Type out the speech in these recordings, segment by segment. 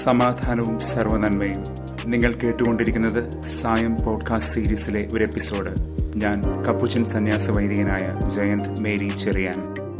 സമാധാനവും സർവനന്മയും നിങ്ങൾ കേട്ടുകൊണ്ടിരിക്കുന്നത് സായം പോഡ്കാസ്റ്റ് സീരീസിലെ ഒരു എപ്പിസോഡ് ഞാൻ കപ്പുച്ചൻ സന്യാസ വൈദികനായ ജയന്ത് മേരി ചെറിയാൻ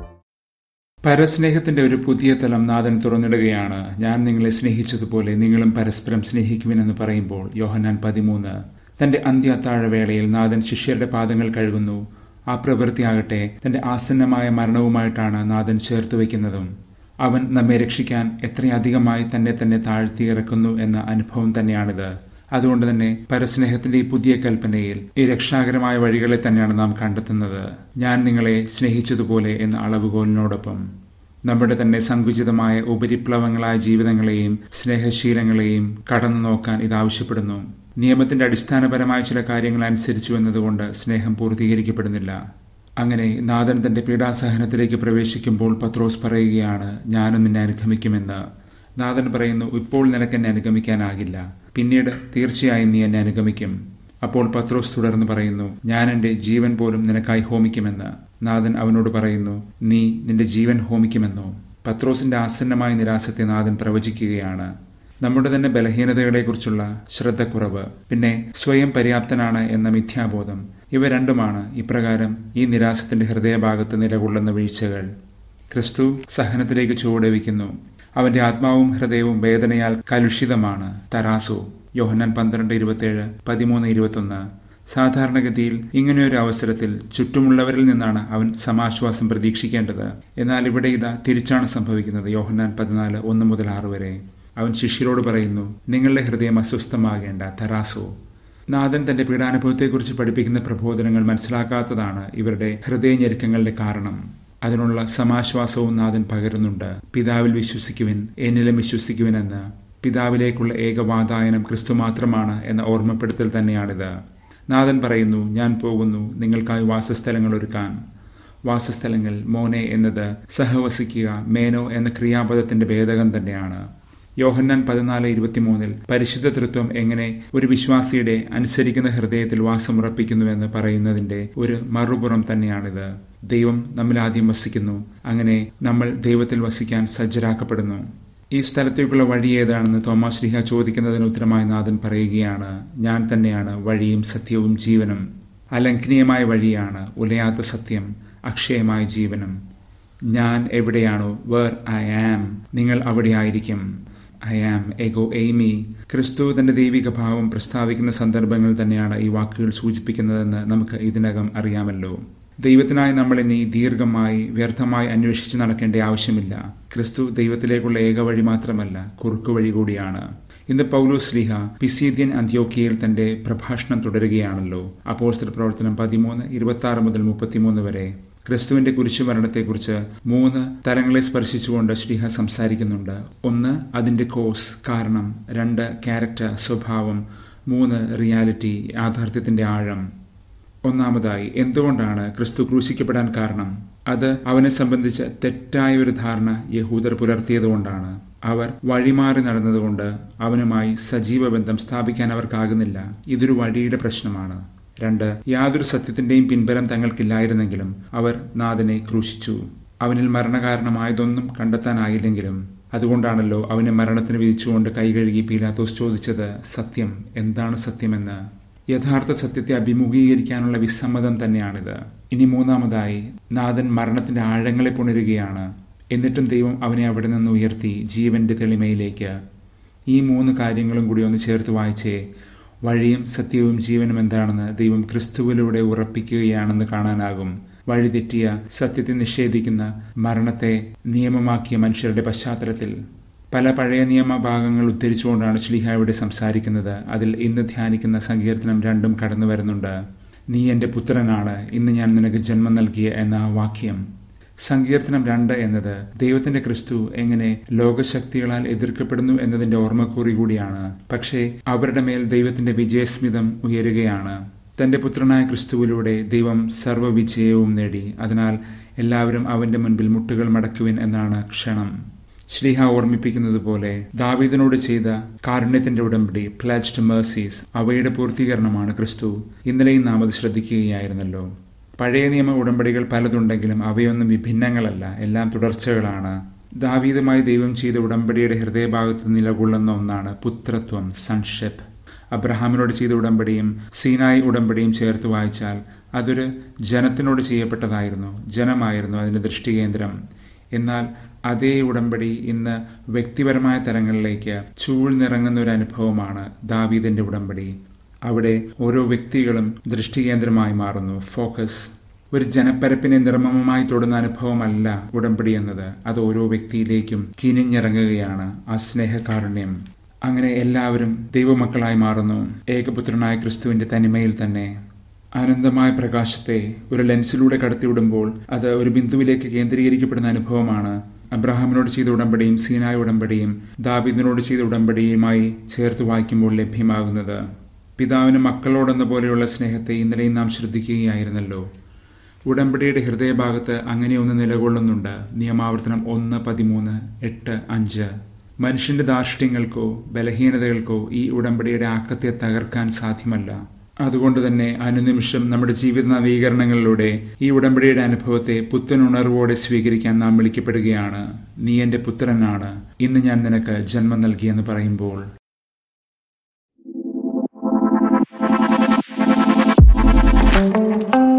പരസ്നേഹത്തിന്റെ ഒരു പുതിയ തലം നാഥൻ തുറന്നിടുകയാണ് ഞാൻ നിങ്ങളെ സ്നേഹിച്ചതുപോലെ നിങ്ങളും പരസ്പരം സ്നേഹിക്കുവിനെന്ന് പറയുമ്പോൾ യോഹന്നാൻ പതിമൂന്ന് തന്റെ അന്ത്യ അത്താഴവേളയിൽ നാഥൻ ശിഷ്യരുടെ പാദങ്ങൾ കഴുകുന്നു ആ പ്രവൃത്തിയാകട്ടെ തന്റെ ആസന്നമായ മരണവുമായിട്ടാണ് നാഥൻ ചേർത്ത് വയ്ക്കുന്നതും അവൻ നമ്മെ രക്ഷിക്കാൻ എത്രയധികമായി തന്നെ തന്നെ താഴ്ത്തിയിറക്കുന്നു എന്ന അനുഭവം തന്നെയാണിത് അതുകൊണ്ട് തന്നെ പരസ്നേഹത്തിന്റെ ഈ പുതിയ കൽപ്പനയിൽ ഈ രക്ഷാകരമായ വഴികളെ തന്നെയാണ് നാം കണ്ടെത്തുന്നത് ഞാൻ നിങ്ങളെ സ്നേഹിച്ചതുപോലെ എന്ന അളവുകോലിനോടൊപ്പം നമ്മുടെ തന്നെ സങ്കുചിതമായ ഉപരിപ്ലവങ്ങളായ ജീവിതങ്ങളെയും സ്നേഹശീലങ്ങളെയും കടന്നു നോക്കാൻ ഇത് ആവശ്യപ്പെടുന്നു നിയമത്തിന്റെ അടിസ്ഥാനപരമായ ചില കാര്യങ്ങൾ അനുസരിച്ചു എന്നതുകൊണ്ട് സ്നേഹം പൂർത്തീകരിക്കപ്പെടുന്നില്ല അങ്ങനെ നാഥൻ തന്റെ പീഡാസഹനത്തിലേക്ക് പ്രവേശിക്കുമ്പോൾ പത്രോസ് പറയുകയാണ് ഞാനും നിന്നെ അനുഗമിക്കുമെന്ന് നാഥൻ പറയുന്നു ഇപ്പോൾ നിനക്ക് എന്നെ അനുഗമിക്കാനാകില്ല പിന്നീട് തീർച്ചയായും നീ എന്നെ അനുഗമിക്കും അപ്പോൾ പത്രോസ് തുടർന്ന് പറയുന്നു ഞാൻ എന്റെ ജീവൻ പോലും നിനക്കായി ഹോമിക്കുമെന്ന് നാഥൻ അവനോട് പറയുന്നു നീ നിന്റെ ജീവൻ ഹോമിക്കുമെന്നോ പത്രോസിന്റെ ആസന്നമായ നിരാശത്തെ നാഥൻ പ്രവചിക്കുകയാണ് നമ്മുടെ തന്നെ ബലഹീനതകളെക്കുറിച്ചുള്ള ശ്രദ്ധക്കുറവ് പിന്നെ സ്വയം പര്യാപ്തനാണ് എന്ന മിഥ്യാബോധം ഇവ രണ്ടുമാണ് ഇപ്രകാരം ഈ നിരാശത്തിന്റെ ഹൃദയഭാഗത്ത് നിലകൊള്ളുന്ന വീഴ്ചകൾ ക്രിസ്തു സഹനത്തിലേക്ക് ചുവടുവയ്ക്കുന്നു അവന്റെ ആത്മാവും ഹൃദയവും വേദനയാൽ കലുഷിതമാണ് തരാസു യോഹന്നാൻ പന്ത്രണ്ട് ഇരുപത്തിയേഴ് പതിമൂന്ന് ഇരുപത്തൊന്ന് സാധാരണഗതിയിൽ ഇങ്ങനെയൊരു അവസരത്തിൽ ചുറ്റുമുള്ളവരിൽ നിന്നാണ് അവൻ സമാശ്വാസം പ്രതീക്ഷിക്കേണ്ടത് എന്നാൽ ഇവിടെ ഇതാ തിരിച്ചാണ് സംഭവിക്കുന്നത് യോഹന്നാൻ പതിനാല് ഒന്ന് മുതൽ ആറ് വരെ അവൻ ശിഷ്യരോട് പറയുന്നു നിങ്ങളുടെ ഹൃദയം അസ്വസ്ഥമാകേണ്ട തരാസോ നാഥൻ തന്റെ പീഡാനുഭവത്തെക്കുറിച്ച് പഠിപ്പിക്കുന്ന പ്രബോധനങ്ങൾ മനസ്സിലാക്കാത്തതാണ് ഇവരുടെ ഹൃദയഞെരുക്കങ്ങളുടെ കാരണം അതിനുള്ള സമാശ്വാസവും നാഥൻ പകരുന്നുണ്ട് പിതാവിൽ വിശ്വസിക്കുവിൻ എന്നിലും വിശ്വസിക്കുവിൻ എന്ന് പിതാവിലേക്കുള്ള ഏകവാതായനം ക്രിസ്തു മാത്രമാണ് എന്ന ഓർമ്മപ്പെടുത്തൽ തന്നെയാണിത് നാഥൻ പറയുന്നു ഞാൻ പോകുന്നു നിങ്ങൾക്കായി വാസസ്ഥലങ്ങൾ ഒരുക്കാൻ വാസസ്ഥലങ്ങൾ മോനെ എന്നത് സഹവസിക്കുക മേനോ എന്ന ക്രിയാപദത്തിന്റെ ഭേദകം തന്നെയാണ് യോഹന്നാൻ പതിനാല് ഇരുപത്തിമൂന്നിൽ പരിശുദ്ധ തൃത്വം എങ്ങനെ ഒരു വിശ്വാസിയുടെ അനുസരിക്കുന്ന ഹൃദയത്തിൽ വാസമുറപ്പിക്കുന്നുവെന്ന് പറയുന്നതിന്റെ ഒരു മറുപുറം തന്നെയാണിത് ദൈവം നമ്മിൽ ആദ്യം വസിക്കുന്നു അങ്ങനെ നമ്മൾ ദൈവത്തിൽ വസിക്കാൻ സജ്ജരാക്കപ്പെടുന്നു ഈ സ്ഥലത്തേക്കുള്ള വഴി ഏതാണെന്ന് തോമാസ് ലിഹ ചോദിക്കുന്നതിന് ഉത്തരമായി നാഥൻ പറയുകയാണ് ഞാൻ തന്നെയാണ് വഴിയും സത്യവും ജീവനും അലംഘനീയമായ വഴിയാണ് ഉലയാത്ത സത്യം അക്ഷയമായ ജീവനും ഞാൻ എവിടെയാണോ വേർ ഐ ആം നിങ്ങൾ അവിടെ ആയിരിക്കും ഐ ആം എഗോ എയ്മി ക്രിസ്തു തന്റെ ദൈവിക ഭാവം പ്രസ്താവിക്കുന്ന സന്ദർഭങ്ങൾ തന്നെയാണ് ഈ വാക്കുകൾ സൂചിപ്പിക്കുന്നതെന്ന് നമുക്ക് ഇതിനകം അറിയാമല്ലോ ദൈവത്തിനായി നമ്മൾ ഇനി ദീർഘമായി വ്യർത്ഥമായി അന്വേഷിച്ച് നടക്കേണ്ട ആവശ്യമില്ല ക്രിസ്തു ദൈവത്തിലേക്കുള്ള ഏക വഴി മാത്രമല്ല കുറുക്കു വഴി കൂടിയാണ് ഇന്ന് പൗലോസ് ലിഹ പിസീദ്യൻ അന്ത്യോക്കിയയിൽ തന്റെ പ്രഭാഷണം തുടരുകയാണല്ലോ അപ്പോസ്തല പ്രവർത്തനം പതിമൂന്ന് ഇരുപത്തി ആറ് മുതൽ മുപ്പത്തിമൂന്ന് വരെ ക്രിസ്തുവിന്റെ കുരിശുമരണത്തെക്കുറിച്ച് മൂന്ന് തലങ്ങളെ സ്പർശിച്ചുകൊണ്ട് ശ്രീഹ സംസാരിക്കുന്നുണ്ട് ഒന്ന് അതിന്റെ കോസ് കാരണം രണ്ട് ക്യാരക്ടർ സ്വഭാവം മൂന്ന് റിയാലിറ്റി യാഥാർത്ഥ്യത്തിന്റെ ആഴം ഒന്നാമതായി എന്തുകൊണ്ടാണ് ക്രിസ്തു ക്രൂശിക്കപ്പെടാൻ കാരണം അത് അവനെ സംബന്ധിച്ച് തെറ്റായ ഒരു ധാരണ യഹൂദർ പുലർത്തിയതുകൊണ്ടാണ് അവർ വഴിമാറി നടന്നതുകൊണ്ട് അവനുമായി സജീവ ബന്ധം സ്ഥാപിക്കാൻ അവർക്കാകുന്നില്ല ഇതൊരു വഴിയുടെ പ്രശ്നമാണ് രണ്ട് യാതൊരു സത്യത്തിന്റെയും പിൻബലം തങ്ങൾക്കില്ലായിരുന്നെങ്കിലും അവർ നാഥനെ ക്രൂശിച്ചു അവനിൽ മരണകാരണമായതൊന്നും കണ്ടെത്താനായില്ലെങ്കിലും അതുകൊണ്ടാണല്ലോ അവനെ മരണത്തിന് വിധിച്ചുകൊണ്ട് കൈകഴുകി പീലാത്തോസ് ചോദിച്ചത് സത്യം എന്താണ് സത്യമെന്ന് യഥാർത്ഥ സത്യത്തെ അഭിമുഖീകരിക്കാനുള്ള വിസമ്മതം തന്നെയാണിത് ഇനി മൂന്നാമതായി നാഥൻ മരണത്തിന്റെ ആഴങ്ങളെ പുണരുകയാണ് എന്നിട്ടും ദൈവം അവനെ അവിടെ നിന്ന് ഉയർത്തി ജീവന്റെ തെളിമയിലേക്ക് ഈ മൂന്ന് കാര്യങ്ങളും കൂടി ഒന്ന് ചേർത്ത് വായിച്ചേ വഴിയും സത്യവും ജീവനും എന്താണെന്ന് ദൈവം ക്രിസ്തുവിലൂടെ ഉറപ്പിക്കുകയാണെന്ന് കാണാനാകും വഴിതെറ്റിയ സത്യത്തെ നിഷേധിക്കുന്ന മരണത്തെ നിയമമാക്കിയ മനുഷ്യരുടെ പശ്ചാത്തലത്തിൽ പല പഴയ നിയമ ഭാഗങ്ങൾ ഉദ്ധരിച്ചുകൊണ്ടാണ് ശ്ലീഹ ഇവിടെ സംസാരിക്കുന്നത് അതിൽ ഇന്ന് ധ്യാനിക്കുന്ന സങ്കീർത്തനം രണ്ടും കടന്നു വരുന്നുണ്ട് നീ എൻ്റെ പുത്രനാണ് ഇന്ന് ഞാൻ നിനക്ക് ജന്മം നൽകിയ എന്ന വാക്യം സങ്കീർത്തനം രണ്ട് എന്നത് ദൈവത്തിന്റെ ക്രിസ്തു എങ്ങനെ ലോകശക്തികളാൽ എതിർക്കപ്പെടുന്നു എന്നതിന്റെ ഓർമ്മക്കുറി കൂടിയാണ് പക്ഷേ അവരുടെ മേൽ ദൈവത്തിന്റെ വിജയസ്മിതം ഉയരുകയാണ് തന്റെ പുത്രനായ ക്രിസ്തുവിലൂടെ ദൈവം സർവ്വവിജയവും നേടി അതിനാൽ എല്ലാവരും അവന്റെ മുൻപിൽ മുട്ടുകൾ മടക്കുവിൻ എന്നാണ് ക്ഷണം ശ്രീഹ ഓർമ്മിപ്പിക്കുന്നത് പോലെ ദാവീദിനോട് ചെയ്ത കാരുണ്യത്തിന്റെ ഉടമ്പടി പ്ലജ്ഡ് മേഴ്സീസ് അവയുടെ പൂർത്തീകരണമാണ് ക്രിസ്തു ഇന്നലെയും നാം അത് ശ്രദ്ധിക്കുകയായിരുന്നല്ലോ പഴയ നിയമ ഉടമ്പടികൾ പലതുണ്ടെങ്കിലും അവയൊന്നും വിഭിന്നങ്ങളല്ല എല്ലാം തുടർച്ചകളാണ് ദാവീദുമായി ദൈവം ചെയ്ത ഉടമ്പടിയുടെ ഹൃദയഭാഗത്ത് നിലകൊള്ളുന്ന ഒന്നാണ് പുത്രത്വം സൺഷിപ്പ് അബ്രഹാമിനോട് ചെയ്ത ഉടമ്പടിയും സീനായി ഉടമ്പടിയും ചേർത്ത് വായിച്ചാൽ അതൊരു ജനത്തിനോട് ചെയ്യപ്പെട്ടതായിരുന്നു ജനമായിരുന്നു അതിന്റെ ദൃഷ്ടികേന്ദ്രം എന്നാൽ അതേ ഉടമ്പടി ഇന്ന് വ്യക്തിപരമായ തലങ്ങളിലേക്ക് ചൂഴ്ന്നിറങ്ങുന്ന ഒരു അനുഭവമാണ് ദാവീദിന്റെ ഉടമ്പടി അവിടെ ഓരോ വ്യക്തികളും ദൃഷ്ടികേന്ദ്രമായി മാറുന്നു ഫോക്കസ് ഒരു ജനപ്പരപ്പിനെ നിർമ്മമമായി തൊടുന്ന അനുഭവമല്ല ഉടമ്പടി എന്നത് അത് ഓരോ വ്യക്തിയിലേക്കും കിനിഞ്ഞിറങ്ങുകയാണ് ആ സ്നേഹകാരുണ്യം അങ്ങനെ എല്ലാവരും ദൈവമക്കളായി മാറുന്നു ഏകപുത്രനായ ക്രിസ്തുവിന്റെ തനിമയിൽ തന്നെ അനന്തമായ പ്രകാശത്തെ ഒരു ലെൻസിലൂടെ കടത്തിവിടുമ്പോൾ അത് ഒരു ബിന്ദുവിലേക്ക് കേന്ദ്രീകരിക്കപ്പെടുന്ന അനുഭവമാണ് അബ്രഹാമിനോട് ചെയ്ത ഉടമ്പടിയും സീനായ ഉടമ്പടിയും ദാബിദിനോട് ചെയ്ത ഉടമ്പടിയുമായി ചേർത്ത് വായിക്കുമ്പോൾ ലഭ്യമാകുന്നത് പിതാവിന് മക്കളോടെന്ന പോലെയുള്ള സ്നേഹത്തെ ഇന്നലെയും നാം ശ്രദ്ധിക്കുകയായിരുന്നല്ലോ ഉടമ്പടിയുടെ ഹൃദയഭാഗത്ത് അങ്ങനെ ഒന്ന് നിലകൊള്ളുന്നുണ്ട് നിയമാവർത്തനം ഒന്ന് പതിമൂന്ന് എട്ട് അഞ്ച് മനുഷ്യന്റെ ധാർഷ്ട്യങ്ങൾക്കോ ബലഹീനതകൾക്കോ ഈ ഉടമ്പടിയുടെ ആക്കത്തെ തകർക്കാൻ സാധ്യമല്ല അതുകൊണ്ട് തന്നെ അനുനിമിഷം നമ്മുടെ ജീവിത നവീകരണങ്ങളിലൂടെ ഈ ഉടമ്പടിയുടെ അനുഭവത്തെ പുത്തനുണർവോടെ സ്വീകരിക്കാൻ നാം വിളിക്കപ്പെടുകയാണ് നീ എന്റെ പുത്രനാണ് ഇന്ന് ഞാൻ നിനക്ക് ജന്മം നൽകിയെന്ന് പറയുമ്പോൾ thank you